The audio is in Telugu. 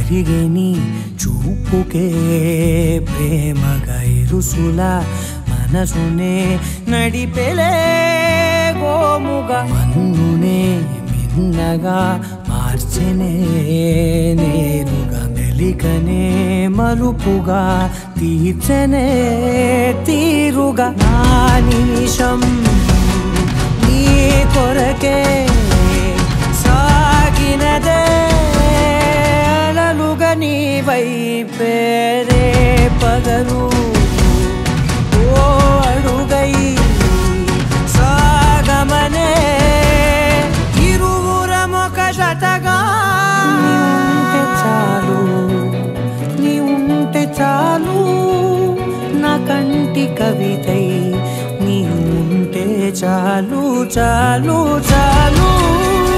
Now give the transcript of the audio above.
కరిగే నీ చూపుకే ప్రేమగా ఇరుసులా మనసునే నడిపెలే గోముగా మన్నునే మిన్నగా మార్చెనే నేరుగా మెలికనే మలుపుగా తీర్చనే తీరుగా నా నిమిషం నీ కొరకే సాగినదే అలలుగా నీ వైపేరే పగలు ఓ అడుగై సాగమనే ఇరువురమొక జతగా నీ ఉంటే చాలు నీ ఉంటే చాలు నా కంటి కవితై నీ ఉంటే చాలు చాలు చాలు